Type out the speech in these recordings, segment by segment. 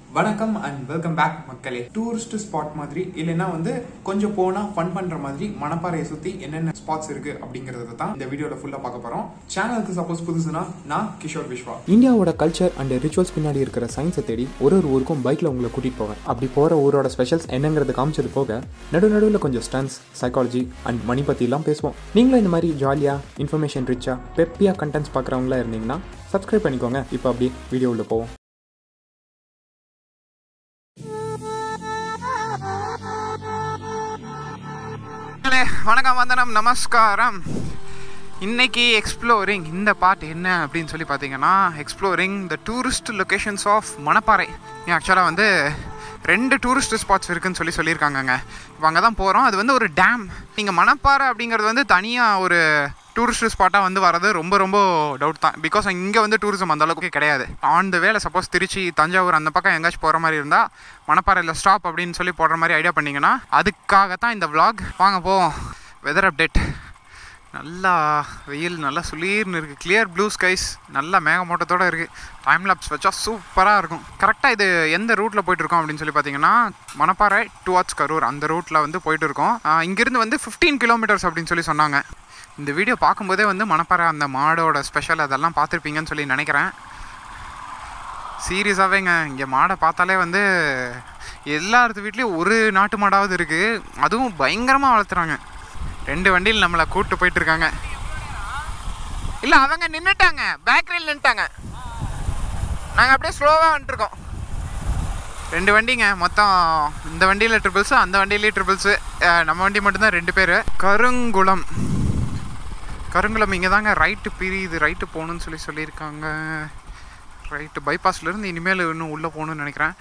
வணக்கம் and welcome back மக்களே tourist spot மாதிரி இல்லைன்னா வந்து கொஞ்சம் போனா ஃபன் பண்ற மாதிரி மணப்பாறையை சுத்தி என்னென்ன ஸ்பாட்ஸ் இருக்கு அப்படிங்கறத தான் இந்த வீடியோல ஃபுல்லா பார்க்க போறோம் சேனலுக்கு சப்போஸ் புதுசுனா நான் கிஷோர் விஸ்வா இந்தியாவோட கல்ச்சர் அண்ட் ரிச்சுவல்ஸ் பின்னாடி இருக்கிற சயின்ஸை தேடி ஒரு ஒரு ஊருக்கும் பைக்கில் உங்களை கூட்டிகிட்டு போவேன் அப்படி போகிற ஊரோட ஸ்பெஷல்ஸ் என்னங்கிறது காமிச்சது போக நடு நடுவில் கொஞ்சம் ஸ்டன்ஸ் சைக்காலஜி அண்ட் மணி பற்றிலாம் பேசுவோம் நீங்களும் இந்த மாதிரி ஜாலியாக இன்ஃபர்மேஷன் ரிச்சாக பெப்பியாக கண்டென்ட்ஸ் பார்க்குறவங்களா இருந்தீங்கன்னா சப்ஸ்கிரைப் பண்ணிக்கோங்க இப்போ அப்படியே வீடியோவில் போவோம் மக்களே, வணக்கம் வந்தனம் நமஸ்காரம் இன்னைக்கு எக்ஸ்ப்ளோரிங் இந்த பார்ட் என்ன அப்படின்னு சொல்லி பார்த்தீங்கன்னா exploring the tourist locations of Manapparai ஆக்சுவலாக வந்து ரெண்டு டூரிஸ்ட் ஸ்பாட்ஸ் இருக்குன்னு சொல்லி சொல்லியிருக்காங்கங்க இப்போ அங்கே தான் போகிறோம் அது வந்து ஒரு டேம் நீங்கள் மணப்பாறை அப்படிங்கிறது வந்து தனியாக ஒரு டூரிஸ்ட் ஸ்பாட்டாக வந்து வரது ரொம்ப ரொம்ப டவுட் தான் பிகாஸ் இங்கே வந்து டூரிசம் அந்த அளவுக்கு கிடையாது ஆன் த வேலை சப்போஸ் திருச்சி தஞ்சாவூர் அந்த பக்கம் எங்கேயாச்சும் போகிற மாதிரி இருந்தால் மணப்பாறையில் ஸ்டாப் அப்படின்னு சொல்லி போடுற மாதிரி ஐடியா பண்ணிங்கன்னா அதுக்காகத்தான் இந்த vlog வாங்க போவோம் வெதர் அப்டேட் நல்லா வெயில் நல்லா சுளீர்னு இருக்குது கிளியர் ப்ளூ ஸ்கைஸ் நல்லா மேகமூட்டத்தோடு இருக்குது டைம் லாப்ஸ் வச்சா சூப்பராக இருக்கும் கரெக்டாக இது எந்த ரூட்டில் போயிட்டுருக்கோம் அப்படின்னு சொல்லி பார்த்தீங்கன்னா மணப்பாறை டுவார்ட்ஸ் கரூர் அந்த ரூட்டில் வந்து போயிட்டு இருக்கோம் ஆஹ் இங்கிருந்து வந்து ஃபிஃப்டீன் கிலோமீட்டர்ஸ் அப்படின்னு சொல்லி சொன்னாங்க இந்த வீடியோ பார்க்கும்போதே வந்து மணப்பாறை அந்த மாடோட ஸ்பெஷல் அதெல்லாம் பார்த்துருப்பீங்கன்னு சொல்லி நினைக்கிறேன் சீரியஸாகவேங்க இங்கே மாடை பார்த்தாலே வந்து எல்லாரது வீட்லேயும் ஒரு நாட்டு மாடாவது இருக்குது அதுவும் பயங்கரமாக வளர்த்துறாங்க ரெண்டு வண்டியில் நம்மளை கூப்பிட்டு போயிட்டு இருக்காங்க இல்லை அவங்க நின்றுட்டாங்க பேக்கரியில் நின்றுட்டாங்க நாங்கள் அப்படியே ஸ்லோவாக வந்துட்டுருக்கோம் ரெண்டு வண்டிங்க மொத்தம் இந்த வண்டியில் ட்ரிபிள்ஸு அந்த வண்டியிலேயே ட்ரிபிள்ஸு நம்ம வண்டி மட்டும்தான் ரெண்டு பேர் கருங்குளம் கருங்குளம் இங்கே தாங்க ரைட்டு பிரியுது ரைட்டு போகணுன்னு சொல்லி சொல்லியிருக்காங்க ரைட்டு பைபாஸ்லேருந்து இனிமேல் இன்னும் உள்ளே போகணுன்னு நினைக்கிறேன்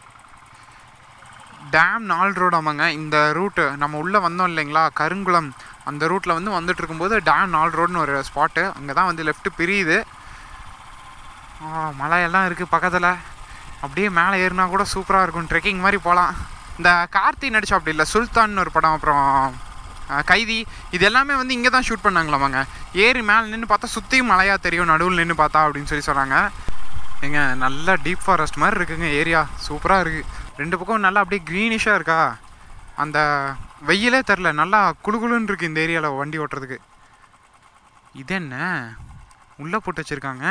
டேம் நாலு ரோடு ஆமாங்க இந்த ரூட்டு நம்ம உள்ளே வந்தோம் இல்லைங்களா கருங்குளம் அந்த ரூட்டில் வந்து வந்துட்டு இருக்கும்போது டேம் நாலு ரோடுன்னு ஒரு ஸ்பாட்டு அங்கே தான் வந்து லெஃப்ட்டு பிரியுது ஆ, மலையெல்லாம் இருக்குது பக்கத்தில் அப்படியே மேலே ஏறினா கூட சூப்பராக இருக்கும் ட்ரெக்கிங் மாதிரி போகலாம் இந்த கார்த்தி நடிச்சா அப்படி இல்லை சுல்தான் ஒரு படம் அப்புறம் ஆ, கைதி இது எல்லாமே வந்து இங்கே தான் ஷூட் பண்ணாங்களாமாங்க ஏறி மேலே நின்று பார்த்தா சுற்றியும் மலையாக தெரியும் நடுவில் நின்று பார்த்தா அப்படின்னு சொல்லி சொன்னாங்க ஏங்க நல்லா டீப் ஃபாரஸ்ட் மாதிரி இருக்குங்க ஏரியா சூப்பராக இருக்குது ரெண்டு பக்கம் நல்லா அப்படியே க்ரீனிஷாக இருக்கா அந்த வெயிலே தெரில நல்லா குளுகுளுன்னு இருக்குது இந்த ஏரியாவில் வண்டி ஓட்டுறதுக்கு இது என்ன உள்ளே போட்டு வச்சுருக்காங்க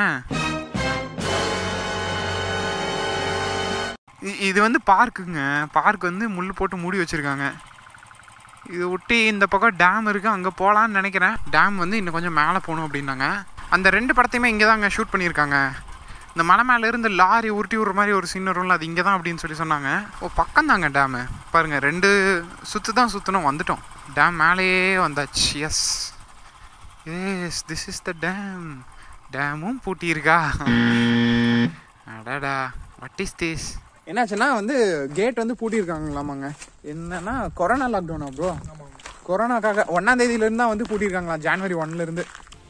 இ- இது வந்து பார்க்குங்க பார்க் வந்து முள் போட்டு மூடி வச்சுருக்காங்க இது ஒட்டி இந்த பக்கம் டேம் இருக்குது அங்கே போகலான்னு நினைக்கிறேன் டேம் வந்து இன்னும் கொஞ்சம் மேலே போகணும் அப்படின்னாங்க அந்த ரெண்டு படத்தையுமே இங்கே தாங்க ஷூட் பண்ணியிருக்காங்க இந்த மலை மேலே இருந்து லாரி உருட்டி விடுற மாதிரி ஒரு சீன் வரும்ல அது இங்கே தான் அப்படின்னு சொல்லி சொன்னாங்க ஓ பக்கம் தாங்க டேமு பாருங்கள் ரெண்டு சுற்று தான் சுற்றணும் வந்துட்டோம் டேம் மேலேயே வந்தாச்சு yes yes this is the dam டேமும் பூட்டியிருக்கா அடடா வாட் இஸ் திஸ் என்னாச்சுன்னா வந்து கேட் வந்து பூட்டியிருக்காங்களாமாங்க என்னன்னா கொரோனா லாக்டவுனா ப்ரோ கொரோனாக்காக ஒன்னாம் தேதியில இருந்து தான் வந்து பூட்டியிருக்காங்களா ஜான்வரி ஒன்ல இருந்து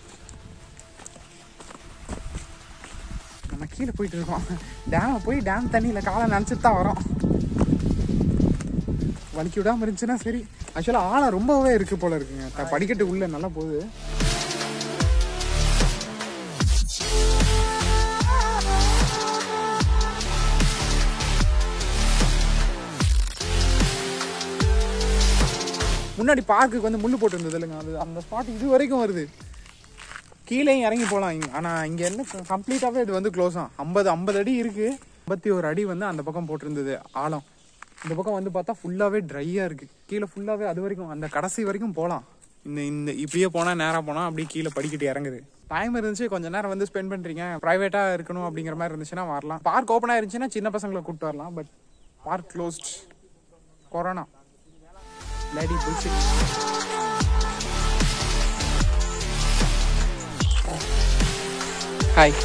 நம்ம கீழே போயிட்டு இருக்கோம் டேமை போய் டேம் தண்ணியில் காலை நினச்சிட்டு தான் வரோம் வலிக்கி விடாம இருந்துச்சுன்னா சரி ஆக்சுவலாக ஆழம் ரொம்பவே இருக்கு போல இருக்குங்க த- படிக்கட்டு உள்ள நல்லா போகுது முன்னாடி பார்க்குக்கு வந்து முள்ளு போட்டு இருந்தது இல்லைங்க அது அந்த ஸ்பாட் இது வரைக்கும் வருது கீழேயும் இறங்கி போகலாம் ஆனால் இங்கே என்ன கம்ப்ளீட்டாகவே இது வந்து க்ளோஸ் ஆகும் ஐம்பது ஐம்பது அடி இருக்குது ஐம்பத்தி ஒரு அடி வந்து அந்த பக்கம் போட்டிருந்தது ஆழம் இந்த பக்கம் வந்து பார்த்தா ஃபுல்லாகவே ட்ரையாக இருக்குது கீழே ஃபுல்லாகவே அது வரைக்கும் அந்த கடைசி வரைக்கும் போகலாம் இந்த இந்த இப்படியே போனால் நேராக போனால் அப்படியே கீழே படிக்கட்டு இறங்குது டைம் இருந்துச்சு கொஞ்ச நேரம் வந்து ஸ்பெண்ட் பண்ணுறீங்க ப்ரைவேட்டாக இருக்கணும் அப்படிங்கிற மாதிரி இருந்துச்சுன்னா வரலாம் பார்க் ஓப்பனாக இருந்துச்சுன்னா சின்ன பசங்களை கூப்பிட்டு வரலாம் but park closed corona lady bullshit hi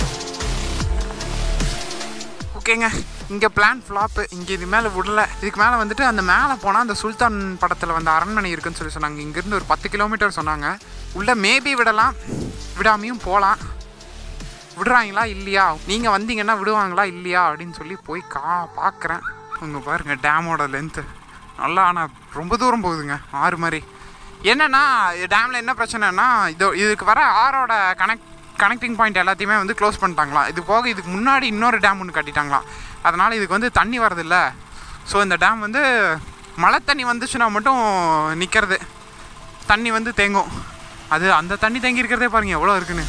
ஓகேங்க இங்கே பிளான் ஃப்ளாப்பு இங்கே இது மேலே விடல இதுக்கு மேலே வந்துட்டு அந்த மேலே போனால் அந்த சுல்தான் படத்தில் வந்து அரண்மனை இருக்குன்னு சொல்லி சொன்னாங்க இங்கேருந்து ஒரு பத்து கிலோமீட்டர் சொன்னாங்க உள்ளே மேபி விடலாம் விடாமையும் போகலாம் விடுறாங்களா இல்லையா நீங்கள் வந்தீங்கன்னா விடுவாங்களா இல்லையா அப்படின்னு சொல்லி போய் கா பார்க்குறேன் உங்க பாருங்க டேமோட லென்த்து நல்லா ஆனால் ரொம்ப தூரம் போகுதுங்க ஆறு மாதிரி என்னன்னா டேமில் என்ன பிரச்சனைனா இதோ இதுக்கு வர ஆறோட கனெக்ட் கனெக்டிங் பாயிண்ட் எல்லாத்தையுமே வந்து க்ளோஸ் பண்ணிட்டாங்களாம் இது போக இதுக்கு முன்னாடி இன்னொரு டேம் ஒன்று கட்டிட்டாங்களாம் அதனால் இதுக்கு வந்து தண்ணி வரதில்ல ஸோ இந்த டேம் வந்து மழை தண்ணி வந்துச்சுன்னா மட்டும் நிற்கிறது தண்ணி வந்து தேங்கும் அது அந்த தண்ணி தேங்கி இருக்கிறதே பாருங்க எவ்வளோ இருக்குன்னு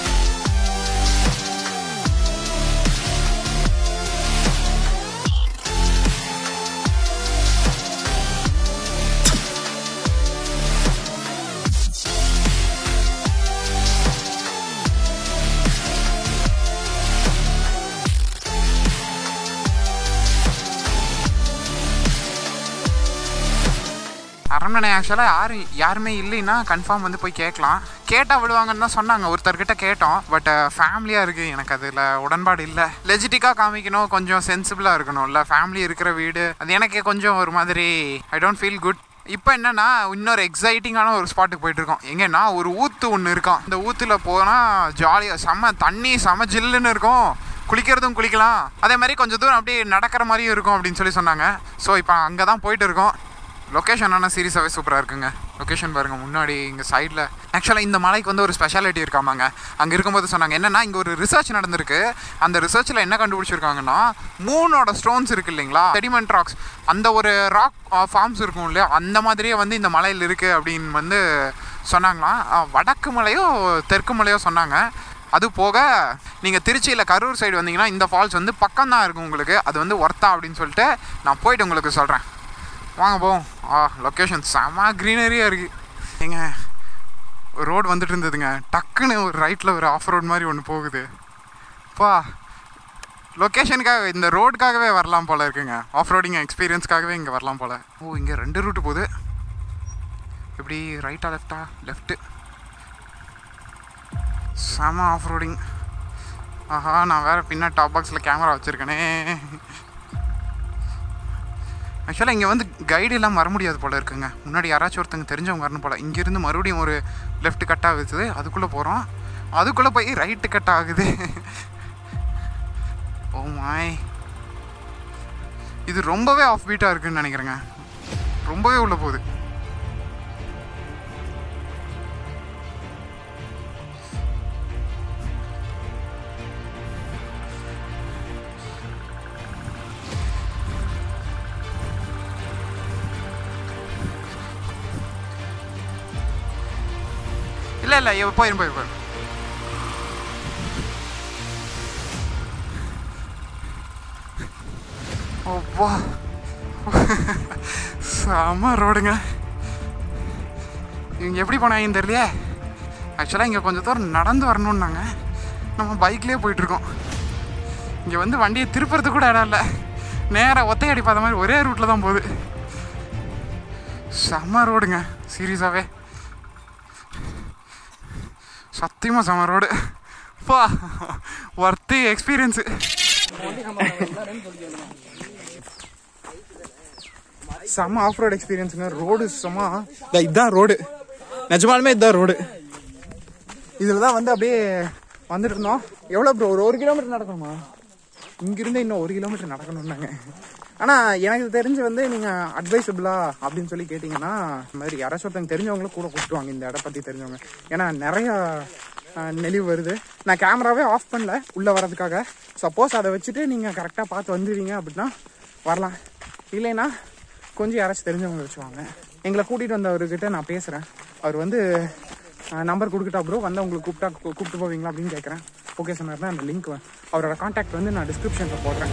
அரண்மனை ஆக்சுவலாக யாரும் யாருமே இல்லைன்னா கன்ஃபார்ம் வந்து போய் கேட்கலாம் கேட்டால் விடுவாங்கன்னு தான் சொன்னாங்க ஒருத்தர்கிட்ட கேட்டோம் பட் ஃபேமிலியாக இருக்குது எனக்கு அதில் உடன்பாடு இல்லை லெஜிட்டிக்காக காமிக்கணும் கொஞ்சம் சென்சிபிளாக இருக்கணும்ல ஃபேமிலி இருக்கிற வீடு அது எனக்கு கொஞ்சம் ஒரு மாதிரி ஐ டோன்ட் ஃபீல் குட் இப்போ என்னன்னா இன்னொரு எக்ஸைட்டிங்கான ஒரு ஸ்பாட்டுக்கு போயிட்டு இருக்கோம் எங்கன்னா ஒரு ஊத்து ஒன்று இருக்கும் இந்த ஊத்துல போனால் ஜாலியாக செம்ம தண்ணி செம்ம ஜில்லுன்னு இருக்கும் குளிக்கிறதும் குளிக்கலாம் அதே மாதிரி கொஞ்சம் தூரம் அப்படியே நடக்கிற மாதிரியும் இருக்கும் அப்படின்னு சொல்லி சொன்னாங்க ஸோ இப்போ அங்கே தான் போயிட்டு இருக்கோம் லொக்கேஷன் ஆனால் சீரியஸாகவே சூப்பராக இருக்குங்க லொக்கேஷன் பாருங்கள் முன்னாடி இங்கே சைடில் ஆக்சுவலாக இந்த மலைக்கு வந்து ஒரு ஸ்பெஷாலிட்டி இருக்காமாங்க அங்கே இருக்கும்போது சொன்னாங்க என்னென்னா இங்கே ஒரு ரிசர்ச் நடந்திருக்கு அந்த ரிசர்ச்சில் என்ன கண்டுபிடிச்சிருக்காங்கன்னா மூணோட ஸ்டோன்ஸ் இருக்கு இல்லைங்களா செடிமெண்ட் ராக்ஸ் அந்த ஒரு ராக் ஃபார்ம்ஸ் இருக்கும் இல்லையா அந்த மாதிரியே வந்து இந்த மலையில் இருக்குது அப்படின்னு வந்து சொன்னாங்களாம் அஹ் வடக்கு மலையோ தெற்கு மலையோ சொன்னாங்க அது போக நீங்கள் திருச்சியில் கரூர் சைடு வந்தீங்கன்னா இந்த ஃபால்ஸ் வந்து பக்கம் தான் இருக்கும் உங்களுக்கு அது வந்து ஒர்த்தா அப்படின்னு சொல்லிட்டு நான் போயிட்டு உங்களுக்கு சொல்கிறேன் வாங்க போவோம் ஆ லொக்கேஷன் செம க்ரீனரியாக இருக்குது ஏங்க ரோடு வந்துட்டு இருந்ததுங்க டக்குன்னு ஒரு ரைட்டில் ஒரு ஆஃப் ரோட் மாதிரி ஒன்று போகுது பா லொக்கேஷனுக்காக இந்த ரோடுக்காகவே வரலாம் போல் இருக்குங்க ஆஃப் ரோடிங் எக்ஸ்பீரியன்ஸ்க்காகவே இங்கே வரலாம் போல் ஓ இங்கே ரெண்டு ரூட்டு போகுது எப்படி ரைட்டா லெஃப்டா லெஃப்ட்டு செம ஆஃப் ரோடிங் ஆஹா நான் வேறு பின்னா டாப் பாக்ஸில் கேமரா வச்சுருக்கேனே ஆக்சுவலாக இங்கே வந்து கைடு எல்லாம் வர முடியாது போல் இருக்குங்க முன்னாடி யாராச்சும் ஒருத்தங்க தெரிஞ்சவங்க வரணும் போல் இங்கேருந்து மறுபடியும் ஒரு லெஃப்ட் கட் ஆகுது அதுக்குள்ளே போகிறோம் அதுக்குள்ளே போய் ரைட்டு கட் ஆகுது ஓ மாய் இது ரொம்பவே ஆஃப் பீட்டாக இருக்குன்னு நினைக்கிறேங்க ரொம்பவே உள்ளே போகுது இல்லை இல்லை போயிரும் போயிரும் போயிரும் ஓப்பா செம ரோடுங்க இவங்க எப்படி போனாங்கன்னு தெரியலையே ஆக்சுவலாக இங்கே கொஞ்சம் தூரம் நடந்து வரணுன்னாங்க நம்ம பைக்லேயே போயிட்டுருக்கோம் இங்கே வந்து வண்டியை திருப்புறதுக்கு கூட இடம் இல்லை நேராக ஒத்தையடி பார்த்த மாதிரி ஒரே ரூட்டில் தான் போகுது செம்ம ரோடுங்க சீரியஸாகவே சத்தியமாக செம்ம ரோடு பா ஒர்த்தி எக்ஸ்பீரியன்ஸு செம்ம ஆஃப் ரோடு எக்ஸ்பீரியன்ஸுங்க ரோடு செம்ம இதா- இதுதான் ரோடு நிஜமாலுமே இதுதான் ரோடு இதில் தான் வந்து அப்படியே வந்துட்டு இருந்தோம் எவ்வளோ ப்ரோ ஒரு ஒரு கிலோமீட்டர் நடக்கணுமா இங்கிருந்து இன்னும் ஒரு கிலோமீட்டர் நடக்கணும்னாங்க ஆனால் எனக்கு தெரிஞ்சு வந்து நீங்கள் அட்வைசபிளா அப்படின்னு சொல்லி கேட்டிங்கன்னா இந்த மாதிரி யாராச்சும் ஒருத்தங்க தெரிஞ்சவங்களும் கூட கூப்பிட்டுவாங்க இந்த இடம் பற்றி தெரிஞ்சவங்க ஏன்னா நிறையா ஆஹ், நெளிவு வருது நான் கேமராவே ஆஃப் பண்ணல உள்ளே வர்றதுக்காக சப்போஸ் அதை வச்சுட்டு நீங்கள் கரெக்டாக பார்த்து வந்துடுவீங்க அப்படின்னா வரலாம் இல்லைன்னா கொஞ்சம் யாராச்சும் தெரிஞ்சவங்க வச்சுவாங்க எங்களை கூட்டிகிட்டு வந்தவர்கிட்ட நான் பேசுகிறேன் அவர் வந்து நம்பர் கொடுக்கட்டா ப்ரோ வந்து உங்களுக்கு கூப்பிட்டா கூ- கூப்பிட்டு போவீங்களா அப்படின்னு கேட்குறேன் ஓகே சொன்னார்னா அந்த லிங்க் அவரோட காண்டாக்ட் வந்து நான் டிஸ்கிரிப்ஷனில் போடுறேன்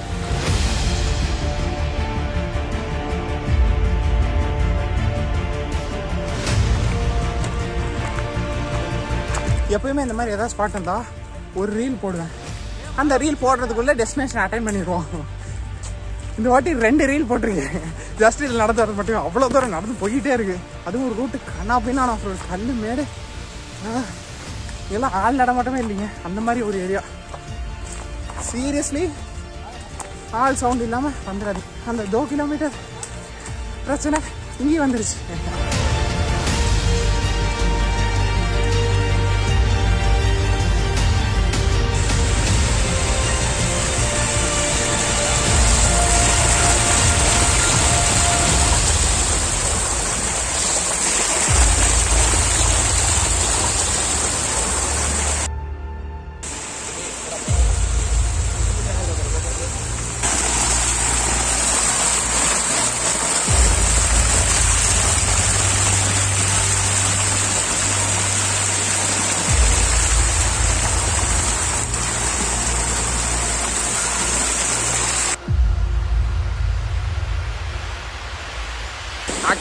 எப்பயுமே இந்த மாதிரி ஏதாவது ஸ்பாட் இருந்தா ஒரு ரீல் போடுவேன் அந்த ரீல் போடுறதுக்குள்ள டெஸ்டினேஷன் அட்டைன் பண்ணிடுவோம் இந்த வாட்டி ரெண்டு ரீல் போட்டிருக்கேன் ஜஸ்ட் இதில் நடந்து வரது மட்டும் அவ்வளோ தூரம் நடந்து போய்கிட்டே இருக்கு அதுவும் ஒரு ரூட்டு கண்ணா பின்னா நான் ஒரு கல் மேடு ஆ, இதெல்லாம் ஆள் நடமாட்டமே இல்லைங்க அந்த மாதிரி ஒரு ஏரியா சீரியஸ்லி ஆள் சவுண்ட் இல்லாமல் வந்துடாது அந்த தோ கிலோமீட்டர் பிரச்சனை இங்கேயும் வந்துருச்சு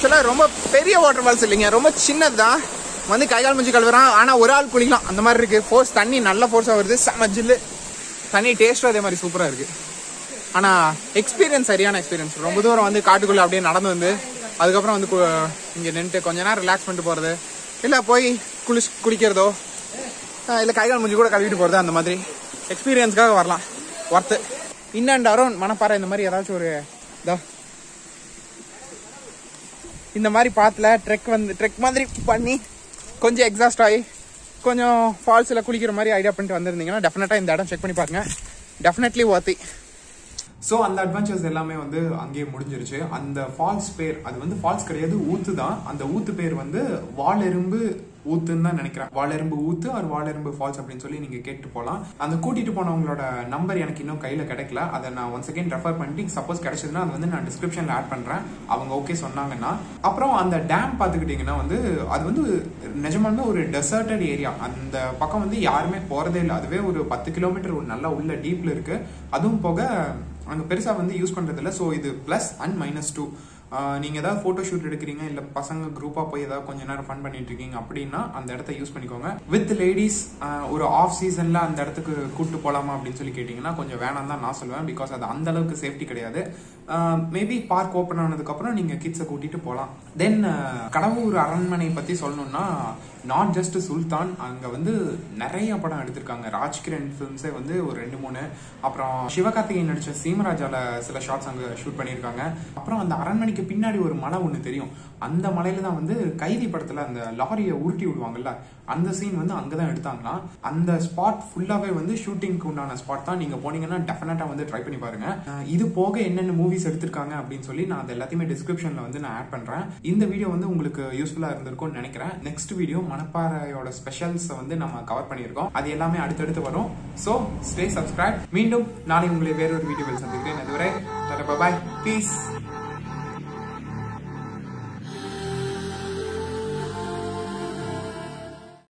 ஆக்சுவலாக ரொம்ப பெரிய வாட்டர் ஃபால்ஸ் இல்லைங்க ரொம்ப சின்னது தான் வந்து கை கால் மூஞ்சி கழுவுறான் ஆனால் ஒரு ஆள் குளிக்கலாம் அந்த மாதிரி இருக்கு ஃபோர்ஸ் தண்ணி நல்ல ஃபோர்ஸாக வருது செம ஜில்லு தண்ணி டேஸ்ட்டும் அதே மாதிரி சூப்பராக இருக்கு ஆனால் எக்ஸ்பீரியன்ஸ் சரியான எக்ஸ்பீரியன்ஸ் ரொம்ப தூரம் வந்து காட்டுக்குள்ளே அப்படியே நடந்து வந்து அதுக்கப்புறம் வந்து கு- இங்க நின்றுட்டு கொஞ்ச நேரம் ரிலாக்ஸ் பண்ணிட்டு போகிறது இல்லை போய் குளிச் குளிக்கிறதோ இல்லை கை கால் மூஞ்சி கூட கழுவிட்டு போகிறது அந்த மாதிரி எக்ஸ்பீரியன்ஸ்க்காக வரலாம் worth in and around Manapparai இந்த மாதிரி ஏதாச்சும் ஒரு இதோ இந்த மாதிரி பாத்துல ட்ரெக் வந்து ட்ரெக் மாதிரி பண்ணி கொஞ்சம் எக்ஸாஸ்ட் ஆகி கொஞ்சம் ஃபால்ஸில் குளிக்கிற மாதிரி ஐடியா பண்ணிட்டு வந்திருந்தீங்கன்னா டெஃபினட்டாக இந்த இடம் செக் பண்ணி பாருங்க டெஃபினெட்லி ஒர்த்தி ஸோ அந்த அட்வென்ச்சர்ஸ் எல்லாமே வந்து அங்கேயே முடிஞ்சிருச்சு அந்த ஃபால்ஸ் பேர் அது வந்து ஃபால்ஸ் கிடையாது ஊத்து தான் அந்த ஊத்து பேர் வந்து வாலெரும்பு ஊத்துன்னு தான் நினைக்கிறேன் வாலெரும்பு ஊத்து ஒரு வாலெரும்பு ஃபால்ஸ் அப்படின்னு சொல்லி நீங்க கேட்டு போகலாம் அந்த கூட்டிட்டு போனவங்களோட நம்பர் எனக்கு இன்னும் கையில கிடைக்கல அதை நான் ஒன்ஸ் அகேன் ரெஃபர் பண்ணிட்டு சப்போஸ் கிடைச்சதுன்னா அது வந்து நான் டிஸ்கிரிப்ஷன்ல ஆட் பண்றேன் அவங்க ஓகே சொன்னாங்கன்னா அப்புறம் அந்த டேம் பார்த்துக்கிட்டிங்கன்னா வந்து அது வந்து நிஜமாலுமே ஒரு டெசர்டட் ஏரியா அந்த பக்கம் வந்து யாருமே போறதே இல்லை அதுவே ஒரு பத்து கிலோமீட்டர் ஒரு நல்லா உள்ள டீப்ல இருக்கு அதுவும் போக அங்கே பெருசாக வந்து யூஸ் பண்ணுறது இல்லை ஸோ இது ப்ளஸ் அண்ட் மைனஸ் டூ நீங்கள் ஏதாவது ஃபோட்டோ ஷூட் எடுக்கிறீங்க இல்லை பசங்க குரூப்பாக போய் ஏதாவது கொஞ்ச நேரம் ஃபன் பண்ணிட்டு இருக்கீங்க அப்படின்னா அந்த இடத்த யூஸ் பண்ணிக்கோங்க வித் லேடிஸ் ஒரு ஆஃப் சீசனில் அந்த இடத்துக்கு கூட்டு போகலாமா அப்படின்னு சொல்லி கேட்டிங்கன்னா கொஞ்சம் வேணாம் தான் நான் சொல்லுவேன் பிகாஸ் அது அந்த அளவுக்கு சேஃப்டி கிடையாது மேபி பார்க் ஓப்பன் ஆனதுக்கப்புறம் நீங்கள் கிட்ஸை கூட்டிகிட்டு போகலாம் தென் கடவுர் அரண்மனை பற்றி சொல்லணும்னா நாட் ஜஸ்ட் சுல்தான் அங்கே வந்து நிறைய படம் எடுத்திருக்காங்க ராஜ்கிரண் ஃபிலிம்ஸே வந்து ஒரு ரெண்டு மூணு அப்புறம் சிவகார்த்திகேயன் நடிச்ச சீமராஜால சில ஷார்ட்ஸ் அங்கே ஷூட் பண்ணியிருக்காங்க அப்புறம் அந்த அரண்மனைக்கு பின்னாடி ஒரு மலை ஒன்று தெரியும் அந்த மலையில தான் வந்து கைதி படத்துல அந்த லாரியை உருட்டி விடுவாங்கல்ல அந்த சீன் வந்து அங்கே தான் எடுத்தாங்களாம் அந்த ஸ்பாட் ஃபுல்லாவே வந்து ஷூட்டிங்க்கு உண்டான ஸ்பாட் தான் நீங்க போனீங்கன்னா டெஃபினட்டா வந்து ட்ரை பண்ணி பாருங்க அஹ் இது போக என்னென்ன மூவிஸ் எடுத்திருக்காங்க அப்படின்னு சொல்லி நான் அது எல்லாத்தையுமே டிஸ்கிரிப்ஷன்ல வந்து நான் ஆட் பண்றேன் இந்த வீடியோ வந்து உங்களுக்கு யூஸ்ஃபுல்லா இருந்திருக்கும்னு நினைக்கிறேன் நெக்ஸ்ட் வீடியோ மணப்பாறையோட ஸ்பெஷல்ஸ் வந்து நம்ம கவர் பண்ணியிருக்கோம் அது எல்லாமே அடுத்தடுத்து வரும் ஸோ ஸ்டே சப்ஸ்கிரைப் மீண்டும் நாளை உங்களை வேறொரு வீடியோவில் சந்திக்கிறேன் அதுவரை பாய் பீஸ்